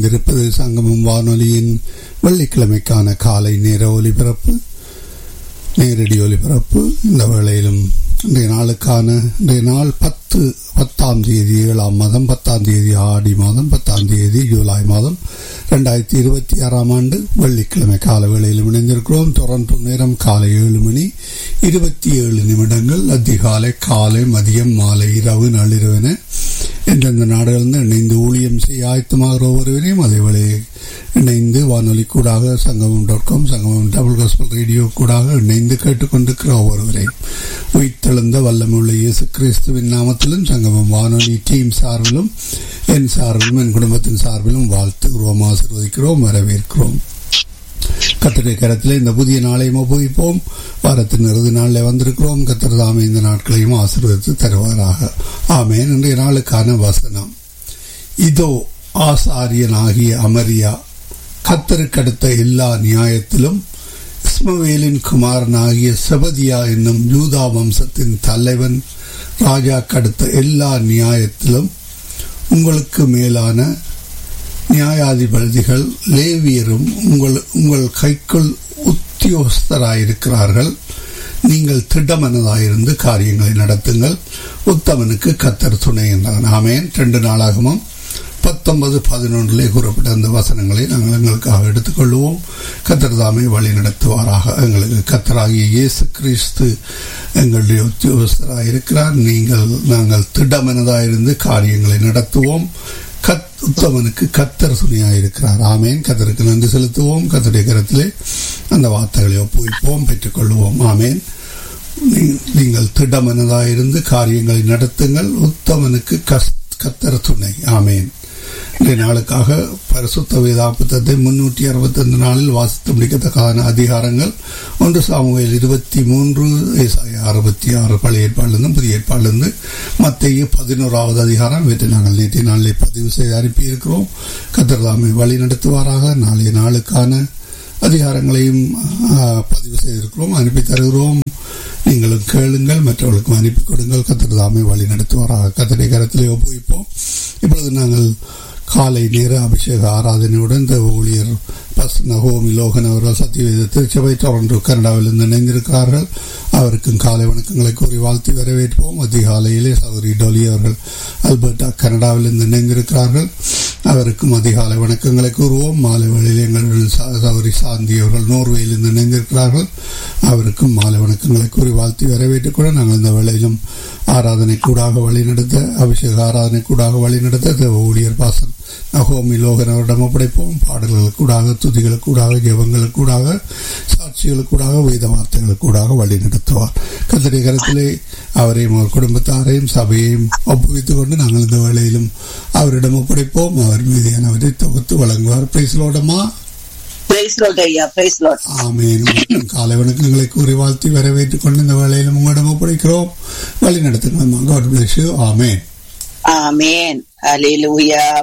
இணைந்திருப்பது சங்கமம் வானொலியின் வெள்ளிக்கிழமைக்கான காலை நேர ஒலிபரப்பு நேரடி ஒலிபரப்பு இந்த வேளையிலும் இன்றைய நாளுக்கான இன்றைய நாள் பத்து பத்தாம் தேதி ஏழாம் மாதம் பத்தாம் தேதி ஆடி மாதம் பத்தாம் தேதி ஜூலை மாதம் ரெண்டாயிரத்தி இருபத்தி ஆறாம் ஆண்டு வெள்ளிக்கிழமை கால வேளையிலும் இணைந்திருக்கிறோம் டொரண்டோ நேரம் காலை ஏழு மணி இருபத்தி ஏழு நிமிடங்கள் அதிகாலை காலை மதியம் மாலை இரவு நள்ளிரவென எந்தெந்த நாடுகளிலிருந்து இணைந்து ஊழியம் செய்ய ஆயத்தமாகிற ஒருவரையும் அதேவேளை இணைந்து வானொலி கூடாக Sangamam dot com Sangamam double gospel radio கூடாக இணைந்து கேட்டுக்கொண்டிருக்கிற ஒவ்வொருவரையும் உயிர்த்தெழுந்த வல்லமுள்ள இயேசு கிறிஸ்துவின் நாமத்திலும் சங்கமம் வானொலி டீம் சார்பிலும் என் சார்பிலும் என் குடும்பத்தின் சார்பிலும் வாழ்த்துகிறோம் ஆசிர்வதிக்கிறோம் வரவேற்கிறோம் கத்தருடைய கரத்தில் இந்த புதிய நாளையும் உபயோகிப்போம் வாரத்தின் இறுதி நாளில் வந்திருக்கிறோம் கத்தர் தாமே இந்த நாட்களையும் ஆசீர்வதித்து தருவாராக ஆமேன் இன்றைய நாளுக்கான வசனம் இதோ ஆசாரியனாகிய அமரியா கத்தருக்கடுத்த எல்லா நியாயத்திலும் இஸ்மவேலின் குமாரனாகிய செபதியா என்னும் யூதா வம்சத்தின் தலைவன் ராஜா கடுத்த எல்லா நியாயத்திலும் உங்களுக்கு மேலான நியாயாதிபதிகள் லேவியரும் உங்கள் உங்கள் கைக்குள் உத்தியோகஸ்தராயிருக்கிறார்கள் நீங்கள் திட்டமனதாயிருந்து காரியங்களை நடத்துங்கள் உத்தமனுக்கு கத்தர் துணை என்றான் ஆமேன் ரெண்டு நாளாகமும் பத்தொன்பது பதினொன்றிலே கூறப்பட்ட அந்த வசனங்களை நாங்கள் எங்களுக்காக எடுத்துக்கொள்வோம் கத்தர் தாமே வழி நடத்துவாராக எங்களுக்கு கத்தராகிய இயேசு கிறிஸ்து எங்களுடைய உத்தியோகஸ்தராக இருக்கிறார் நீங்கள் நாங்கள் திட்டமனதாயிருந்து காரியங்களை நடத்துவோம் கத் உத்தமனுக்கு கத்தர் துணையாயிருக்கிறார் ஆமேன் கத்தருக்கு நன்றி செலுத்துவோம் கத்தருடைய கரத்திலே அந்த வார்த்தைகளை ஒப்புவிப்போம் பெற்றுக்கொள்வோம் ஆமேன் நீங்கள் திடமனதாயிருந்து காரியங்களை நடத்துங்கள் உத்தமனுக்கு கத்தர் துணை ஆமேன் இன்றைய நாளுக்காக பரிசுத்த வேதாபுத்தத்தை முன்னூற்றி அறுபத்தைந்து நாளில் வாசித்து முடிக்கத்தக்கான அதிகாரங்கள் ஒன்று சாமுவேல் இருபத்தி மூன்று அறுபத்தி ஆறு பழைய ஏற்பாடிலிருந்து புதிய ஏற்பாடிலிருந்து மத்திய பதினோராவது அதிகாரம் இவற்றை நாங்கள் நேற்றைய நாளில் பதிவு செய்து அனுப்பியிருக்கிறோம் கத்திரதாமை வழி நடத்துவாராக நாளைய நாளுக்கான அதிகாரங்களையும் பதிவு செய்திருக்கிறோம் அனுப்பி தருகிறோம் நீங்களும் கேளுங்கள் மற்றவர்களுக்கும் அனுப்பி கொடுங்கள் கத்திரதாமை வழி நடத்துவாராக கத்திரை கரத்திலே ஒப்புவிப்போம் இப்பொழுது நாங்கள் காலை நேர அபிஷேக ஆராதனையுடன் இந்த ஊழியர் பஸ் நகோமி லோகன் அவர்கள் சத்தியவேத திருச்சபை தொடர்ந்து கனடாவிலிருந்து இணைந்திருக்கிறார்கள் அவருக்கும் காலை வணக்கங்களை கூறி வாழ்த்தி வரவேற்போம் அதிகாலையிலே சௌரி டொலி அவர்கள் அல்பர்டா கனடாவிலிருந்து இணைந்திருக்கிறார்கள் அவருக்கும் அதிகாலை வணக்கங்களை கூறுவோம் மாலை வேளையில் எங்கள் சௌரி சாந்தி அவர்கள் நோர்வேயிலிருந்து இணைந்திருக்கிறார்கள் அவருக்கும் மாலை வணக்கங்களை கூறி வாழ்த்தி வரவேற்றுக் கூட நாங்கள் இந்த வேளையிலும் ஆராதனை கூடாக வழிநடத்த அபிஷேக ஆராதனை கூடாக வழிநடத்த தேவ ஊழியர் பாசன் நகோமி லோகன் அவரிடம் ஒப்படைப்போம் பாடல்களுக்கூடாக துதிகளுக்கூடாக ஜெபங்களுக்கூடாக சாட்சிகளுக்கூடாக வேத வார்த்தைகளுக்கூடாக வழி நடத்துவார் கத்திரை கரத்திலே அவரையும் அவர் குடும்பத்தாரையும் சபையையும் ஒப்புவித்துக் கொண்டு நாங்கள் இந்த வேளையிலும் அவரிடம் ஒப்படைப்போம் அவர் மீதியானவரை தொகுத்து வழங்குவார் பிரைஸ்லோடமா காலை வணக்கங்களை கூறி வாழ்த்தி வரவேற்றுக் கொண்டு இந்த வேளையிலும் உங்களிடம் ஒப்படைக்கிறோம் வழி நடத்துங்கள் காட் பிளஸ் யூ ஆமேன் ஆமேன் அலிலுயா